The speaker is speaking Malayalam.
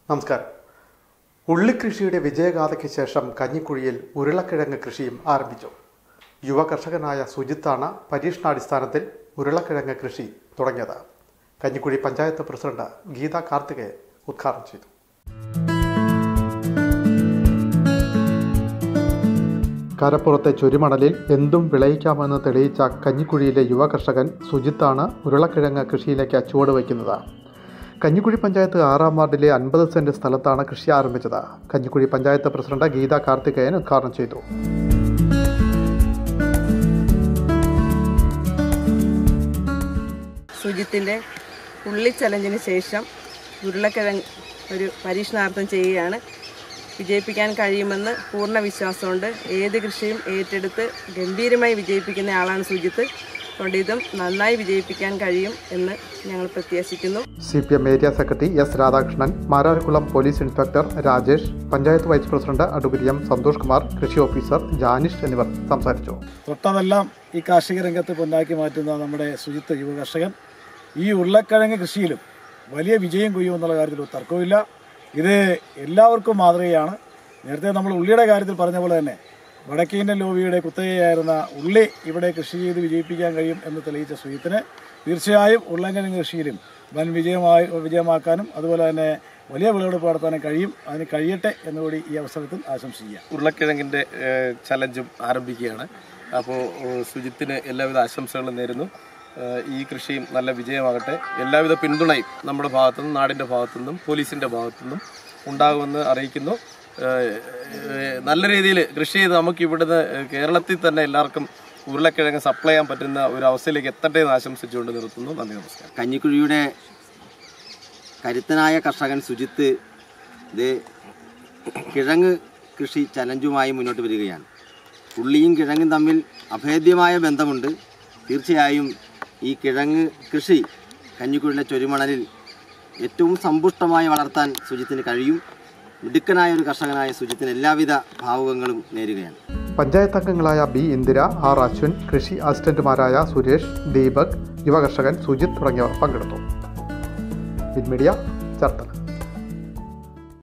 നമസ്കാരം ഉള്ളിക്കൃഷിയുടെ വിജയഗാഥയ്ക്ക് ശേഷം കഞ്ഞിക്കുഴിയിൽ ഉരുളക്കിഴങ്ങ് കൃഷിയും ആരംഭിച്ചു യുവ കർഷകനായ സുജിത്താണ് പരീക്ഷണാടിസ്ഥാനത്തിൽ ഉരുളക്കിഴങ്ങ് കൃഷി തുടങ്ങിയത് കഞ്ഞിക്കുഴി പഞ്ചായത്ത് പ്രസിഡന്റ് ഗീത കാർത്തികേയൻ ഉദ്ഘാടനം ചെയ്തു കരപ്പുറത്തെ ചുരിമണലിൽ എന്തും വിളയിക്കാമെന്ന് തെളിയിച്ച കഞ്ഞിക്കുഴിയിലെ യുവ കർഷകൻ സുജിത്താണ് ഉരുളക്കിഴങ്ങ് കൃഷിയിലേക്ക് ചുവടുവയ്ക്കുന്നത് കഞ്ഞിക്കുഴി പഞ്ചായത്ത് ആറാം വാർഡിലെ അൻപത് സെന്റ് സ്ഥലത്താണ് കൃഷി ആരംഭിച്ചത് കഞ്ഞിക്കുഴി പഞ്ചായത്ത് പ്രസിഡന്റ് ഗീത കാർത്തികേയൻ ഉദ്ഘാടനം ചെയ്തു സുജിത്തിൻ്റെ ഉള്ളി ചലഞ്ചിന് ശേഷം ഉരുളക്കിഴങ്ങ് ഒരു പരീക്ഷണാർത്ഥം ചെയ്യുകയാണ് വിജയിപ്പിക്കാൻ കഴിയുമെന്ന് പൂർണ്ണ വിശ്വാസമുണ്ട് ഏത് കൃഷിയും ഏറ്റെടുത്ത് ഗംഭീരമായി വിജയിപ്പിക്കുന്ന ആളാണ് സുജിത്ത് അതുകൊണ്ട് ഇതും നന്നായി വിജയിപ്പിക്കാൻ കഴിയും എന്ന് ഞങ്ങൾ പ്രത്യാശിക്കുന്നു C P M area secretary S Radhakrishnan Mararkulam police inspector Rajesh panchayat vice president advocate M Santhosh Kumar കൃഷി ഓഫീസർ ജാനിഷ് എന്നിവർ സംസാരിച്ചു തൊട്ടതെല്ലാം ഈ കാർഷിക രംഗത്ത് പൊന്നാക്കി മാറ്റുന്ന നമ്മുടെ ശുചിത്വ യുവ കർഷകൻ ഈ ഉരുളക്കിഴങ്ങ് കൃഷിയിലും വലിയ വിജയം കൊയ്യുമെന്നുള്ള കാര്യത്തിൽ ഒരു തർക്കവുമില്ല ഇത് എല്ലാവർക്കും മാതൃകയാണ് നേരത്തെ നമ്മൾ ഉള്ളിയുടെ കാര്യത്തിൽ പറഞ്ഞ പോലെ തന്നെ വടക്കേന്ത്യൻ ലോബിയുടെ കുത്തകയായിരുന്ന ഉള്ളി ഇവിടെ കൃഷി ചെയ്ത് വിജയിപ്പിക്കാൻ കഴിയും എന്ന് തെളിയിച്ച സുജിത്തിന് തീർച്ചയായും ഉരുളക്കിഴങ്ങ് കൃഷിയിലും വൻ വിജയമായി വിജയമാക്കാനും അതുപോലെ തന്നെ വലിയ വിളവെടുപ്പ് നടത്താനും കഴിയും അതിന് കഴിയട്ടെ എന്നുകൂടി ഈ അവസരത്തിൽ ആശംസിക്കുക ഉരുളക്കിഴങ്ങിൻ്റെ ചലഞ്ചും ആരംഭിക്കുകയാണ് അപ്പോൾ സുജിത്തിന് എല്ലാവിധ ആശംസകളും നേരുന്നു ഏഹ് ഈ കൃഷിയും നല്ല വിജയമാകട്ടെ എല്ലാവിധ പിന്തുണയും നമ്മുടെ ഭാഗത്തുനിന്നും നാടിൻ്റെ ഭാഗത്തുനിന്നും പോലീസിൻ്റെ ഭാഗത്തുനിന്നും ഉണ്ടാകുമെന്ന് അറിയിക്കുന്നു ഏഹ് ഏഹ് നല്ല രീതിയിൽ കൃഷി ചെയ്ത് നമുക്ക് ഇവിടുന്ന് കേരളത്തിൽ തന്നെ എല്ലാവർക്കും ഉരുളക്കിഴങ്ങ് സപ്ലൈ ചെയ്യാൻ പറ്റുന്ന ഒരു അവസ്ഥയിലേക്ക് എത്തട്ടെ എന്ന് ആശംസിച്ചുകൊണ്ട് നിർത്തുന്നു നന്ദി നമസ്കാരം കഞ്ഞിക്കുഴിയുടെ കരുത്തനായ കർഷകൻ സുജിത്ത് ഇത് കിഴങ്ങ് കൃഷി ചലഞ്ചുമായി മുന്നോട്ട് വരികയാണ് ഉള്ളിയും കിഴങ്ങും തമ്മിൽ അഭേദ്യമായ ബന്ധമുണ്ട് തീർച്ചയായും ഈ കിഴങ്ങ് കൃഷി കഞ്ഞിക്കുഴിയിലെ ചൊരിമണലിൽ ഏറ്റവും സമ്പുഷ്ടമായി വളർത്താൻ സുജിത്തിന് കഴിയും മിടുക്കനായ ഒരു കർഷകനായ സുജിത്തിന് എല്ലാവിധ ഭാവുകങ്ങളും നേരുകയാണ് പഞ്ചായത്ത് അംഗങ്ങളായ ബി ഇന്ദിര ആർ അശ്വിൻ കൃഷി അസിസ്റ്റന്റുമാരായ സുരേഷ് ദീപക് യുവകർഷകൻ സുജിത് തുടങ്ങിയവർ പങ്കെടുത്തു മീഡിയ ചേർത്തല